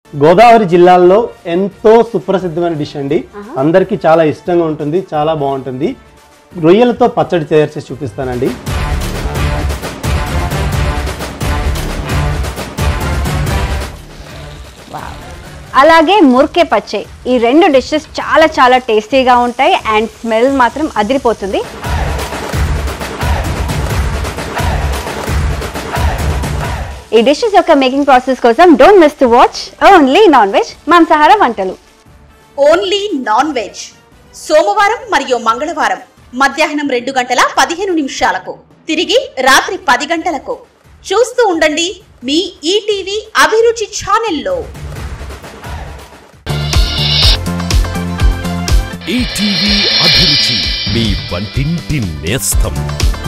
గోదావరి జిల్లాల్లో ఎంతో సుప్రసిద్ధమైన డిష్ అండి అందరికీ చాలా ఇష్టంగా ఉంటుంది చాలా బాగుంటుంది రొయ్యలతో పచ్చడి తయారు చేసి చూపిస్తానండి అలాగే ముర్కే పచ్చే ఈ రెండు డిషెస్ చాలా చాలా టేస్టీగా ఉంటాయి అండ్ స్మెల్ మాత్రం అదిరిపోతుంది ఈ డిషెస్ యొక్క మేకింగ్ ప్రాసెస్ కోసం don't miss to watch only non veg మాంసాహార వంటలు ఓన్లీ నాన్ వెజ్ సోమవారం మరియు మంగళవారం మధ్యాహ్నం రెండు గంటల పదిహేను నిమిషాలకు తిరిగి రాత్రి పది గంటలకు చూస్తూ ఉండండి మీ ఈటీవీ అభిరుచి ఛానల్లో ఈటీవీ అభిరుచి మీ వంటింటి నేస్తం